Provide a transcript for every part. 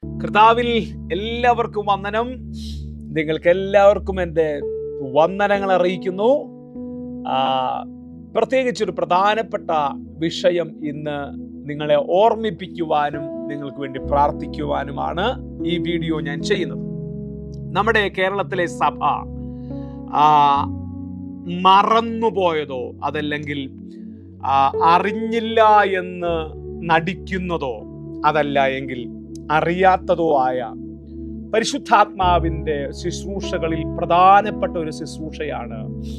കർത്താവിൽ എല്ലാവർക്കും വന്ദനം നിങ്ങൾക്ക് എല്ലാവർക്കും എൻ്റെ വന്ദനങ്ങൾ അറിയിക്കുന്നു ആ, പ്രത്യേകിച്ച് ഒരു പ്രധാനപ്പെട്ട വിഷയം ഇന്ന് നിങ്ങളെ ഓർമ്മിപ്പിക്കുവാനും നിങ്ങൾക്ക് വേണ്ടി പ്രാർത്ഥിക്കുവാനുമാണ് ഈ വീഡിയോ ഞാൻ ചെയ്യുന്നത് നമ്മുടെ കേരളത്തിലെ സഭ ആ, മറന്നുപോയതോ അതല്ലെങ്കിൽ ആ, അറിഞ്ഞില്ല എന്ന് നടിക്കുന്നതോ അതല്ല എങ്കിൽ അറിയാത്തതോ ആയ പരിശുദ്ധാത്മാവിന്റെ ശുശ്രൂഷകളിൽ പ്രധാനപ്പെട്ട ഒരു ശുശ്രൂഷയാണ്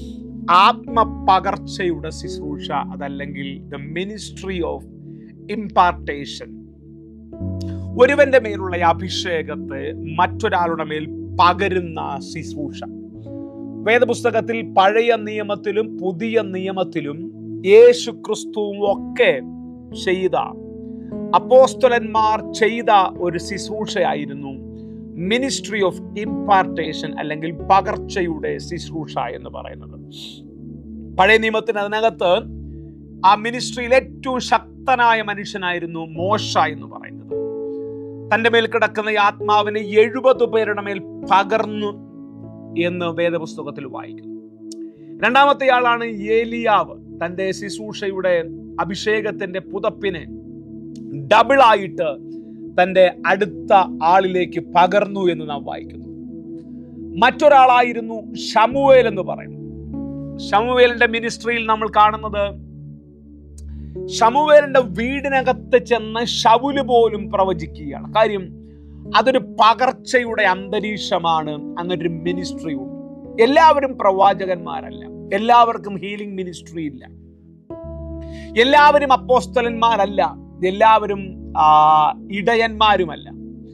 ആത്മപകർച്ചയുടെ ശുശ്രൂഷ അതല്ലെങ്കിൽ ദ മിനിസ്ട്രി ഓഫ് ഇമ്പാർട്ടേഷൻ ഒരുവന്റെ മേലുള്ള ഈ അഭിഷേകത്തെ മറ്റൊരാളുടെ മേൽ പകരുന്ന ശുശ്രൂഷ വേദപുസ്തകത്തിൽ പഴയ നിയമത്തിലും പുതിയ നിയമത്തിലും യേശു ക്രിസ്തുവും ഒക്കെ ചെയ്ത അപ്പോസ്തലന്മാർ ചെയ്ത ഒരു ശുശ്രൂഷയായിരുന്നു മിനിസ്ട്രി ഓഫ് ഇമ്പാർട്ടേഷൻ അല്ലെങ്കിൽ പകർച്ചയുടെ ശുശ്രൂഷ എന്ന് പറയുന്നത് പഴയ നിയമത്തിന് അതിനകത്ത് ആ മിനിസ്ട്രിയിൽ ഏറ്റവും ശക്തനായ മനുഷ്യനായിരുന്നു മോശ എന്ന് പറയുന്നത് തന്റെ മേൽ കിടക്കുന്ന ഈ ആത്മാവിനെ എഴുപത് പേരുടെ മേൽ പകർന്നു എന്ന് വേദപുസ്തകത്തിൽ വായിക്കുന്നു രണ്ടാമത്തെ ആളാണ് ഏലിയാവ് തന്റെ ശുശ്രൂഷയുടെ അഭിഷേകത്തിന്റെ പുതപ്പിനെ ഡബിൾ ആയിട്ട് തന്റെ അടുത്ത ആളിലേക്ക് പകർന്നു എന്ന് നാം വായിക്കുന്നു മറ്റൊരാളായിരുന്നു ഷമുവേൽ എന്ന് പറയുന്നു ഷമുവേലിന്റെ മിനിസ്ട്രിയിൽ നമ്മൾ കാണുന്നത് ഷമുവേലിന്റെ വീടിനകത്ത് ചെന്ന് ഷവുല് പോലും പ്രവചിക്കുകയാണ് കാര്യം അതൊരു പകർച്ചയുടെ അന്തരീക്ഷമാണ് അങ്ങനൊരു മിനിസ്ട്രി ഉണ്ട് എല്ലാവരും പ്രവാചകന്മാരല്ല എല്ലാവർക്കും ഹീലിംഗ് മിനിസ്ട്രി ഇല്ല എല്ലാവരും അപ്പോസ്തലന്മാരല്ല എല്ലാവരും ആ, ഇടയന്മാരുമല്ല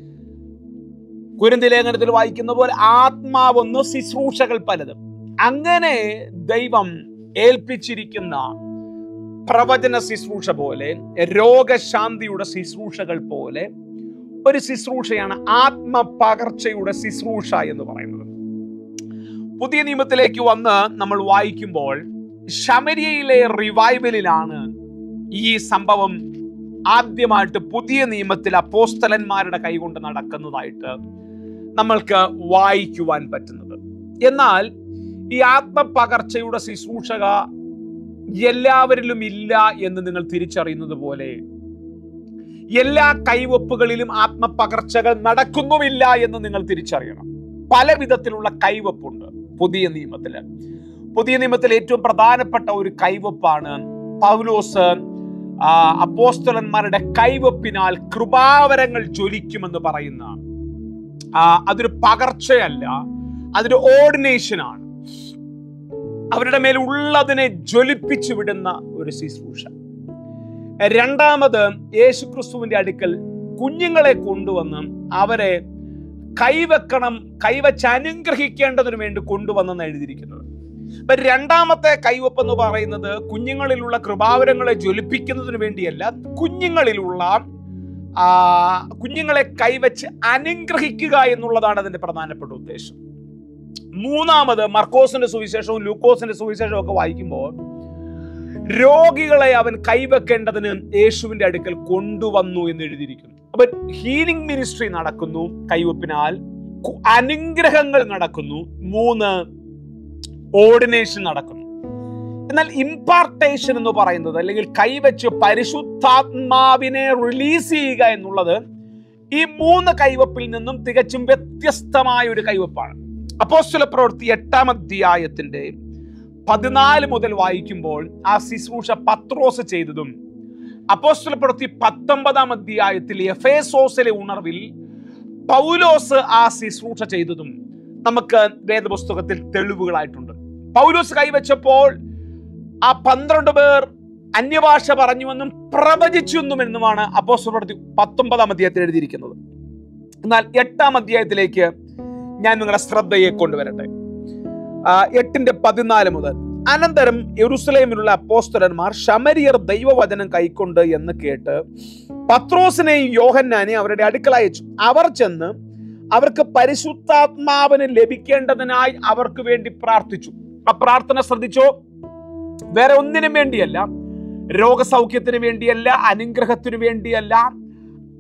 കുരുന്തി ലേഖനത്തിൽ വായിക്കുന്ന പോലെ ആത്മാവൊന്ന് ശുശ്രൂഷകൾ പലതും അങ്ങനെ ദൈവം ഏൽപ്പിച്ചിരിക്കുന്ന പ്രവചന ശുശ്രൂഷ പോലെ രോഗശാന്തിയുടെ ശുശ്രൂഷകൾ പോലെ ഒരു ശുശ്രൂഷയാണ് ആത്മപകർച്ചയുടെ ശുശ്രൂഷ എന്ന് പറയുന്നത് പുതിയ നിയമത്തിലേക്ക് വന്ന് നമ്മൾ വായിക്കുമ്പോൾ ശമരിയയിലെ റിവൈവലിലാണ് ഈ സംഭവം ആദ്യമായിട്ട് പുതിയ നിയമത്തിൽ അപ്പോസ്തലന്മാരുടെ കൈകൊണ്ട് നടക്കുന്നതായിട്ട് നമ്മൾക്ക് വായിക്കുവാൻ പറ്റുന്നത് എന്നാൽ ഈ ആത്മപകർച്ചയുടെ ശുശ്രൂഷക എല്ലാവരിലും ഇല്ല എന്ന് നിങ്ങൾ തിരിച്ചറിയുന്നത് പോലെ എല്ലാ കൈവപ്പുകളിലും ആത്മപകർച്ചകൾ നടക്കുന്നുമില്ല എന്ന് നിങ്ങൾ തിരിച്ചറിയണം പല വിധത്തിലുള്ള കൈവപ്പുണ്ട് പുതിയ നിയമത്തില് പുതിയ നിയമത്തിൽ ഏറ്റവും പ്രധാനപ്പെട്ട ഒരു കൈവപ്പാണ് പൗലോസ് ആ, അപ്പോസ്തലന്മാരുടെ കൈവപ്പിനാൽ കൃപാവരങ്ങൾ ജ്വലിക്കുമെന്ന് പറയുന്ന ആ, അതൊരു പകർച്ചയല്ല അതൊരു ഓർഡിനേഷനാണ് അവരുടെ മേൽ ഉള്ളതിനെ ജ്വലിപ്പിച്ചു വിടുന്ന ഒരു ശുശ്രൂഷ രണ്ടാമത് യേശു ക്രിസ്തുവിന്റെ അടുക്കൽ കുഞ്ഞുങ്ങളെ കൊണ്ടുവന്ന് അവരെ കൈവെക്കണം കൈവച്ച് അനുഗ്രഹിക്കേണ്ടതിന് വേണ്ടി കൊണ്ടുവന്നെന്ന് എഴുതിയിരിക്കുന്നത് അപ്പൊ രണ്ടാമത്തെ കൈവപ്പ് എന്ന് പറയുന്നത് കുഞ്ഞുങ്ങളിലുള്ള കൃപാവരങ്ങളെ ജ്വലിപ്പിക്കുന്നതിന് വേണ്ടിയല്ല കുഞ്ഞുങ്ങളിലുള്ള ആ കുഞ്ഞുങ്ങളെ കൈവച്ച് അനുഗ്രഹിക്കുക എന്നുള്ളതാണ് അതിന്റെ പ്രധാനപ്പെട്ട ഉദ്ദേശം മൂന്നാമത് മർക്കോസിന്റെ സുവിശേഷവും ലൂക്കോസിന്റെ സുവിശേഷവും ഒക്കെ വായിക്കുമ്പോൾ രോഗികളെ അവൻ കൈവെക്കേണ്ടതിന് യേശുവിന്റെ അടുക്കൽ കൊണ്ടുവന്നു എന്ന് എഴുതിയിരിക്കുന്നു അപ്പൊ ഹീലിംഗ് മിനിസ്ട്രി നടക്കുന്നു കൈവപ്പിനാൽ കു- അനുഗ്രഹങ്ങൾ നടക്കുന്നു മൂന്ന് ഓർഡിനേഷൻ നടക്കുന്നു എന്നാൽ ഇമ്പാർട്ടേഷൻ എന്ന് പറയുന്നത് അല്ലെങ്കിൽ കൈവച്ച് പരിശുദ്ധാത്മാവിനെ റിലീസ് ചെയ്യുക എന്നുള്ളത് ഈ മൂന്ന് കൈവപ്പിൽ നിന്നും തികച്ചും വ്യത്യസ്തമായ ഒരു കൈവപ്പാണ് അപ്പോസ്തല പ്രവൃത്തി എട്ടാം അധ്യായത്തിന്റെ പതിനാല് മുതൽ വായിക്കുമ്പോൾ ആ ശുശ്രൂഷ പത്രോസ് ചെയ്തതും അപ്പോസ്തല പ്രവൃത്തി പത്തൊമ്പതാം അധ്യായത്തിൽ എഫേസോസിലെ ഉണർവിൽ പൗലോസ് ആ ശുശ്രൂഷ ചെയ്തതും നമുക്ക് വേദപുസ്തകത്തിൽ തെളിവുകളായിട്ടുണ്ട് പൗലോസ് കൈവച്ചപ്പോൾ ആ പന്ത്രണ്ട് പേർ അന്യഭാഷ പറഞ്ഞുവെന്നും പ്രവചിച്ചെന്നുമെന്നുമാണ് അപ്പോസ്തല പ്രവൃത്തി പത്തൊമ്പതാം അധ്യായത്തിൽ എഴുതിയിരിക്കുന്നത് എന്നാൽ എട്ടാം അധ്യായത്തിലേക്ക് ഞാൻ നിങ്ങളുടെ ശ്രദ്ധയെ കൊണ്ടുവരട്ടെ ആ, എട്ടിന്റെ പതിനാല് മുതൽ അനന്തരം യെറുസലേമിലുള്ള അപ്പോസ്തലന്മാർ ശമരിയർ ദൈവവചനം കൈക്കൊണ്ട് എന്ന് കേട്ട് പത്രോസിനെയും യോഹന്നാനെയും അവരുടെ അടുക്കൽ അയച്ചു അവർ ചെന്ന് അവർക്ക് പരിശുദ്ധാത്മാവിന് ലഭിക്കേണ്ടതിനായി അവർക്ക് വേണ്ടി പ്രാർത്ഥിച്ചു ആ പ്രാർത്ഥന ശ്രദ്ധിച്ചോ വേറെ ഒന്നിനും വേണ്ടിയല്ല രോഗസൗഖ്യത്തിന് വേണ്ടിയല്ല അനുഗ്രഹത്തിന് വേണ്ടിയല്ല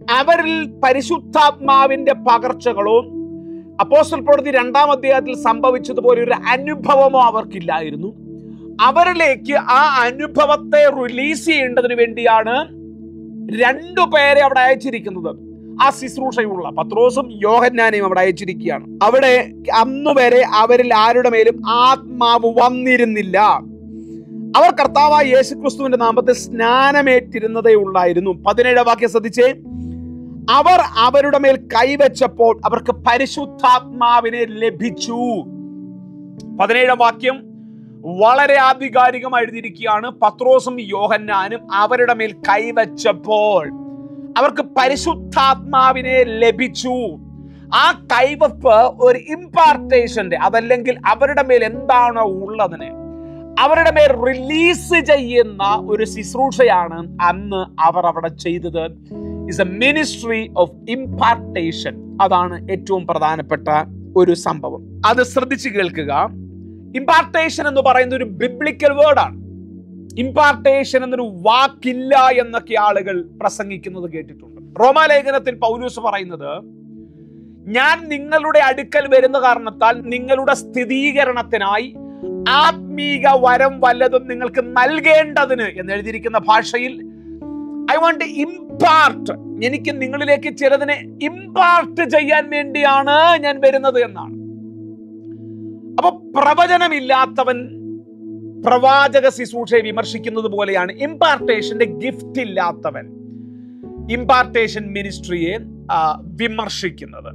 അവരിൽ പരിശുദ്ധാത്മാവിന്റെ പകർച്ചകളോ അപ്പോസ്റ്റൽ പ്രവൃത്തി രണ്ടാം അധ്യായത്തിൽ സംഭവിച്ചതുപോലെ ഒരു അനുഭവമോ അവർക്കില്ലായിരുന്നു അവരിലേക്ക് ആ അനുഭവത്തെ റിലീസ് ചെയ്യേണ്ടതിന് വേണ്ടിയാണ് രണ്ടു പേരെ അവിടെ അയച്ചിരിക്കുന്നത് ആ ശുശ്രൂഷയുള്ള പത്രോസും യോഹന്നാനെയും അവിടെ അയച്ചിരിക്കുകയാണ് അവിടെ അന്ന് വരെ അവരിൽ ആരുടെ മേലും ആത്മാവ് വന്നിരുന്നില്ല അവർ കർത്താവായ യേശുക്രിസ്തുവിന്റെ നാമത്തിൽ സ്നാനമേറ്റിരുന്നതേ ഉള്ളായിരുന്നു പതിനേഴാം വാക്യം ശ്രദ്ധിച്ചേ അവർ അവരുടെ മേൽ കൈവച്ചപ്പോൾ അവർക്ക് പരിശുദ്ധാത്മാവിനെ ലഭിച്ചു പതിനേഴാം വാക്യം വളരെ ആധികാരികമായി എഴുതിയിരിക്കുകയാണ് പത്രോസും യോഹന്നാനും അവരുടെ മേൽ കൈവച്ചപ്പോൾ അവർക്ക് പരിശുദ്ധാത്മാവിനെ ലഭിച്ചു ആ കൈവപ്പ് ഒരു ഇമ്പാർട്ടേഷന്റെ അതല്ലെങ്കിൽ അവരുടെ മേൽ എന്താണോ ഉള്ളതിന് അവരുടെ മേൽ റിലീസ് ചെയ്യുന്ന ഒരു ശുശ്രൂഷയാണ് അന്ന് അവർ അവിടെ ചെയ്തത് is a ministry of impartation അതാണ് ഏറ്റവും പ്രധാനപ്പെട്ട ഒരു സംഭവം അത് ശ്രദ്ധിച്ചു കേൾക്കുക ഇമ്പാർട്ടേഷൻ എന്ന് പറയുന്ന ഒരു ബിബ്ലിക്കൽ വേർഡാണ് ഇമ്പാർട്ടേഷൻ എന്നൊരു വാക്കില്ല എന്നൊക്കെ ആളുകൾ പ്രസംഗിക്കുന്നത് കേട്ടിട്ടുണ്ട് റോമാലേഖനത്തിൽ പൗലൂസ് പറയുന്നത് ഞാൻ നിങ്ങളുടെ അടുക്കൽ വരുന്ന കാരണത്താൽ നിങ്ങളുടെ സ്ഥിരീകരണത്തിനായി ആത്മീക വരം വല്ലതും നിങ്ങൾക്ക് നൽകേണ്ടതിന് എന്ന് എഴുതിയിരിക്കുന്ന ഭാഷയിൽ ഐ വാണ്ട് ഇമ്പാർട്ട് എനിക്ക് നിങ്ങളിലേക്ക് ചിലതിനെ ഇമ്പാർട്ട് ചെയ്യാൻ വേണ്ടിയാണ് ഞാൻ വരുന്നത് എന്നാണ് അപ്പൊ പ്രവചനമില്ലാത്തവൻ പ്രവാചക ശുശ്രൂഷയെ വിമർശിക്കുന്നത് പോലെയാണ് ഇമ്പാർട്ടേഷന്റെ ഗിഫ്റ്റ് ഇല്ലാത്തവൻ ഇമ്പാർട്ടേഷൻ മിനിസ്ട്രിയെ ആ, വിമർശിക്കുന്നത്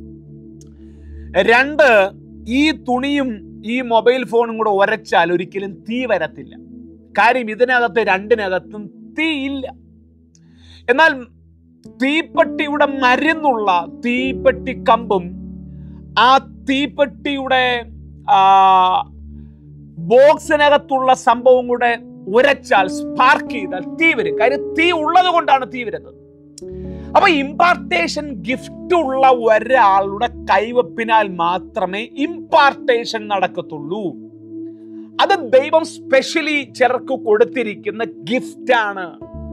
രണ്ട് ഈ തുണിയും ഈ മൊബൈൽ ഫോണും കൂടെ ഉരച്ചാൽ ഒരിക്കലും തീ വരത്തില്ല കാര്യം ഇതിനകത്ത് രണ്ടിനകത്തും തീ ഇല്ല എന്നാൽ തീപ്പെട്ടിയുടെ മരുന്നുള്ള തീപ്പെട്ടി കമ്പും ആ തീപ്പെട്ടിയുടെ ആ, ബോക്സിനകത്തുള്ള സംഭവം കൂടെ ഉരച്ചാൽ സ്പാർക്ക് ചെയ്താൽ തീ വരും കാര്യം തീ ഉള്ളത് കൊണ്ടാണ് തീ വരുന്നത് അപ്പൊ ഇമ്പാർട്ടേഷൻ ഗിഫ്റ്റ് ഉള്ള ഒരാളുടെ കൈവപ്പിനാൽ മാത്രമേ ഇമ്പാർട്ടേഷൻ നടക്കത്തുള്ളൂ അത് ദൈവം സ്പെഷ്യലി ചിലർക്ക് കൊടുത്തിരിക്കുന്ന ഗിഫ്റ്റ് ആണ്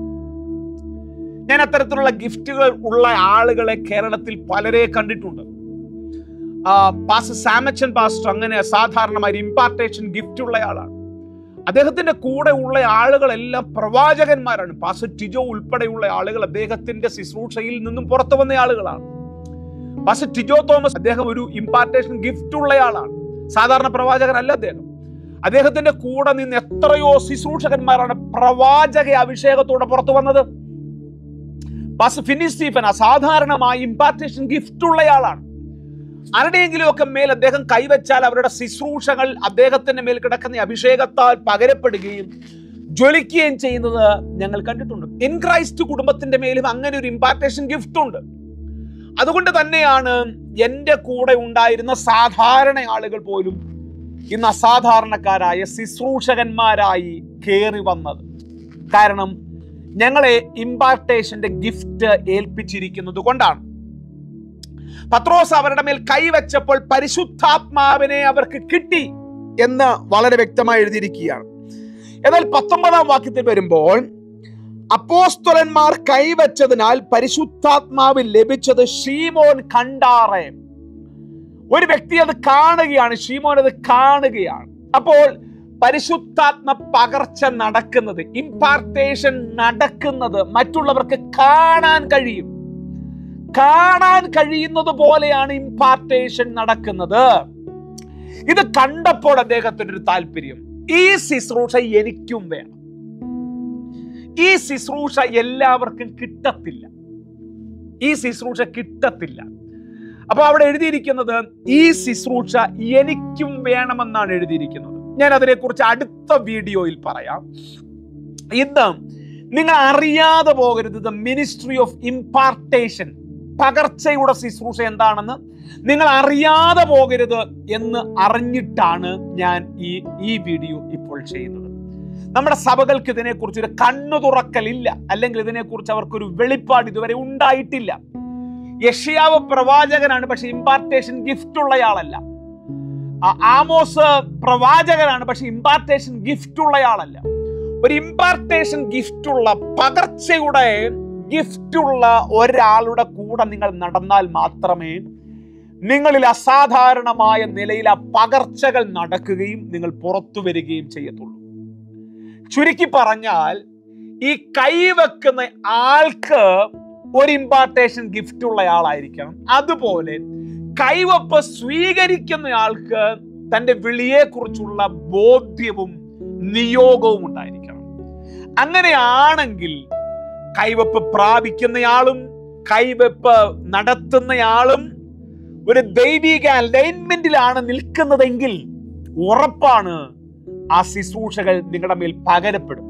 ഞാൻ അത്തരത്തിലുള്ള ഗിഫ്റ്റുകൾ ഉള്ള ആളുകളെ കേരളത്തിൽ പലരെ കണ്ടിട്ടുണ്ട് ആ, പാസ്റ്റർ സാമച്ചൻ പാസ്റ്റർ അങ്ങനെ സാധാരണമായി ഇമ്പാർട്ടേഷൻ ഗിഫ്റ്റ് ഉള്ള ആളാണ് അദ്ദേഹത്തിന്റെ കൂടെ ഉള്ള ആളുകളെല്ലാം പ്രവാചകന്മാരാണ് പാസ്റ്റർ ടിജോ ഉൾപ്പെടെയുള്ള ആളുകൾ അദ്ദേഹത്തിന്റെ ശുശ്രൂഷയിൽ നിന്നും പുറത്തു വന്ന ആളുകളാണ് പാസ്റ്റർ ടിജോ തോമസ് അദ്ദേഹം ഒരു ഇമ്പാർട്ടേഷൻ ഗിഫ്റ്റ് ഉള്ള ആളാണ് സാധാരണ പ്രവാചകനല്ല അദ്ദേഹം അദ്ദേഹത്തിന്റെ കൂടെ നിന്ന് എത്രയോ ശുശ്രൂഷകന്മാരാണ് പ്രവാചക അഭിഷേകത്തോടെ പുറത്തു വന്നത് പാസ്റ്റർ ഫിനി സ്റ്റീഫൻ അസാധാരണമായി ഇമ്പാർട്ടേഷൻ ഗിഫ്റ്റ് ഉള്ളയാളാണ് ആരുടെയെങ്കിലും ഒക്കെ മേൽ അദ്ദേഹം കൈവച്ചാൽ അവരുടെ ശുശ്രൂഷകൾ അദ്ദേഹത്തിന്റെ മേൽ കിടക്കുന്ന ഈ അഭിഷേകത്താൽ പകരപ്പെടുകയും ജ്വലിക്കുകയും ചെയ്യുന്നത് ഞങ്ങൾ കണ്ടിട്ടുണ്ട് ഇൻ ക്രൈസ്റ്റ് കുടുംബത്തിന്റെ മേലും അങ്ങനെ ഒരു ഇമ്പാർട്ടേഷൻ ഗിഫ്റ്റ് ഉണ്ട് അതുകൊണ്ട് തന്നെയാണ് എൻ്റെ കൂടെ ഉണ്ടായിരുന്ന സാധാരണ ആളുകൾ പോലും ഇന്ന് അസാധാരണക്കാരായ ശുശ്രൂഷകന്മാരായി കയറി വന്നത് കാരണം ഞങ്ങളെ ഇമ്പാർട്ടേഷന്റെ ഗിഫ്റ്റ് ഏൽപ്പിച്ചിരിക്കുന്നത് കൊണ്ടാണ് പത്രോസ് അവരുടെ മേൽ കൈവച്ചപ്പോൾ പരിശുദ്ധാത്മാവിനെ അവർക്ക് കിട്ടി എന്ന് വളരെ വ്യക്തമായി എഴുതിയിരിക്കുകയാണ് എന്നാൽ പത്തൊമ്പതാം വാക്യത്തിൽ വരുമ്പോൾ അപ്പോസ്തലന്മാർ കൈവച്ചതിനാൽ പരിശുദ്ധാത്മാവ് ലഭിച്ചത് ഷീമോൻ കണ്ടാറെ ഒരു വ്യക്തി അത് കാണുകയാണ് ഷീമോൻ അത് കാണുകയാണ് അപ്പോൾ പരിശുദ്ധാത്മ പകർച്ച നടക്കുന്നത് ഇമ്പാർട്ടേഷൻ നടക്കുന്നത് മറ്റുള്ളവർക്ക് കാണാൻ കഴിയും കാണാൻ കഴിയുന്നത് പോലെയാണ് ഇമ്പാർട്ടേഷൻ നടക്കുന്നത് ഇത് കണ്ടപ്പോൾ അദ്ദേഹത്തിന് ഒരു താല്പര്യം ഈ ശുശ്രൂഷ എനിക്കും വേണം ഈ ശുശ്രൂഷ എല്ലാവർക്കും കിട്ടത്തില്ല ഈ ശുശ്രൂഷ കിട്ടത്തില്ല അപ്പൊ അവിടെ എഴുതിയിരിക്കുന്നത് ഈ ശുശ്രൂഷ എനിക്കും വേണമെന്നാണ് എഴുതിയിരിക്കുന്നത് ഞാൻ അതിനെക്കുറിച്ച് അടുത്ത വീഡിയോയിൽ പറയാം ഇന്ന് നിങ്ങൾ അറിയാതെ പോകരുത് ദ മിനിസ്ട്രി ഓഫ് ഇമ്പാർട്ടേഷൻ പകർച്ചയുടെ ശുശ്രൂഷ എന്താണെന്ന് നിങ്ങൾ അറിയാതെ പോകരുത് എന്ന് അറിഞ്ഞിട്ടാണ് ഞാൻ ഈ ഈ വീഡിയോ ഇപ്പോൾ ചെയ്യുന്നത് നമ്മുടെ സഭകൾക്ക് ഇതിനെക്കുറിച്ച് ഒരു കണ്ണു തുറക്കലില്ല അല്ലെങ്കിൽ ഇതിനെക്കുറിച്ച് അവർക്കൊരു വെളിപ്പാട് ഇതുവരെ ഉണ്ടായിട്ടില്ല യഷിയാവ് പ്രവാചകനാണ് പക്ഷെ ഇമ്പാർട്ടേഷൻ ഗിഫ്റ്റ് ഉള്ളയാളല്ല ആ- ആമോസ് പ്രവാചകനാണ് പക്ഷെ ഇമ്പാർട്ടേഷൻ ഗിഫ്റ്റ് ഉള്ളയാളല്ല ഒരു ഇമ്പാർട്ടേഷൻ ഗിഫ്റ്റ് ഉള്ള പകർച്ചയുടെ ഗിഫ്റ്റുള്ള ഒരാളുടെ കൂടെ നിങ്ങൾ നടന്നാൽ മാത്രമേ നിങ്ങളിൽ അസാധാരണമായ നിലയിൽ ആ പകർച്ചകൾ നടക്കുകയും നിങ്ങൾ പുറത്തു വരികയും ചെയ്യത്തുള്ളൂ ചുരുക്കി പറഞ്ഞാൽ ഈ കൈവെക്കുന്ന ആൾക്ക് ഒരു ഇമ്പാർട്ടേഷൻ ഗിഫ്റ്റ് ഉള്ള ആളായിരിക്കണം അതുപോലെ കൈവപ്പ് സ്വീകരിക്കുന്ന ആൾക്ക് തന്റെ വിളിയെക്കുറിച്ചുള്ള ബോധ്യവും നിയോഗവും ഉണ്ടായിരിക്കണം അങ്ങനെയാണെങ്കിൽ കൈവപ്പ് പ്രാപിക്കുന്നയാളും കൈവെപ്പ് നടത്തുന്നയാളും ഒരു ദൈവിക അലൈൻമെന്റിലാണ് നിൽക്കുന്നതെങ്കിൽ ഉറപ്പാണ് ആ ശുശ്രൂഷകൾ നിങ്ങളുടെ മേൽ പകരപ്പെടും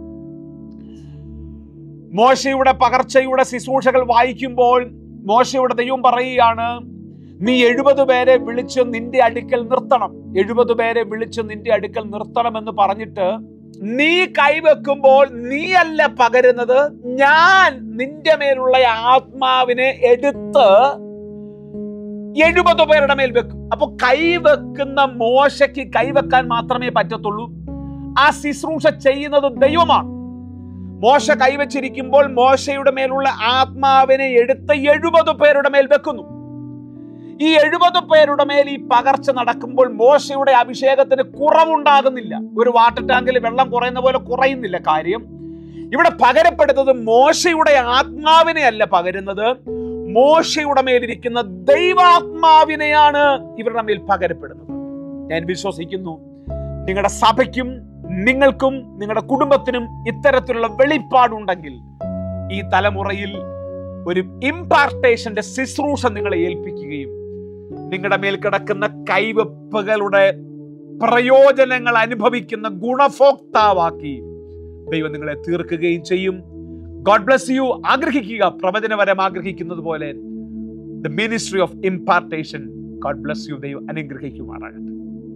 മോശയുടെ പകർച്ചയുടെ ശുശ്രൂഷകൾ വായിക്കുമ്പോൾ മോശയുടെ ദൈവം പറയുകയാണ് നീ എഴുപത് പേരെ വിളിച്ച് നിന്റെ അടുക്കൽ നിർത്തണം എഴുപത് പേരെ വിളിച്ച് നിന്റെ അടുക്കൽ നിർത്തണം എന്ന് പറഞ്ഞിട്ട് നീ കൈവെക്കുമ്പോൾ നീയല്ല പകരുന്നത് ഞാൻ നിന്റെ മേലുള്ള ആത്മാവിനെ എടുത്ത് എഴുപത് പേരുടെ മേൽ വെക്കും അപ്പൊ കൈവെക്കുന്ന മോശയ്ക്ക് കൈവെക്കാൻ മാത്രമേ പറ്റത്തുള്ളൂ ആ ശുശ്രൂഷ ചെയ്യുന്നത് ദൈവമാണ് മോശ കൈവച്ചിരിക്കുമ്പോൾ മോശയുടെ മേലുള്ള ആത്മാവിനെ എടുത്ത് എഴുപത് പേരുടെ മേൽ വെക്കുന്നു ഈ എഴുപത് പേരുടെ മേൽ ഈ പകർച്ച നടക്കുമ്പോൾ മോശയുടെ അഭിഷേകത്തിന് കുറവുണ്ടാകുന്നില്ല ഒരു വാട്ടർ ടാങ്കിൽ വെള്ളം കുറയുന്ന പോലെ കുറയുന്നില്ല കാര്യം ഇവിടെ പകരപ്പെടുന്നത് മോശയുടെ ആത്മാവിനെ അല്ല പകരുന്നത് മോശയുടെ മേലിരിക്കുന്ന ദൈവാത്മാവിനെയാണ് ഇവരുടെ മേൽ പകരപ്പെടുന്നത് ഞാൻ വിശ്വസിക്കുന്നു നിങ്ങളുടെ സഭയ്ക്കും നിങ്ങൾക്കും നിങ്ങളുടെ കുടുംബത്തിനും ഇത്തരത്തിലുള്ള വെളിപ്പാടുണ്ടെങ്കിൽ ഈ തലമുറയിൽ ഒരു ഇമ്പാർട്ടേഷന്റെ ശുശ്രൂഷ നിങ്ങളെ ഏൽപ്പിക്കുകയും നിങ്ങളുടെ മേൽ കിടക്കുന്ന കൈവെപ്പുകളുടെ പ്രയോജനങ്ങൾ അനുഭവിക്കുന്ന ഗുണഭോക്താവാക്കി ദൈവം നിങ്ങളെ തീർക്കുകയും ചെയ്യും ഗോഡ് ബ്ലസ് യു ആഗ്രഹിക്കുക പ്രവചനപരം ആഗ്രഹിക്കുന്നത് പോലെ the ministry of impartation God bless you ദൈവം അനുഗ്രഹിക്കുമാറാകട്ടെ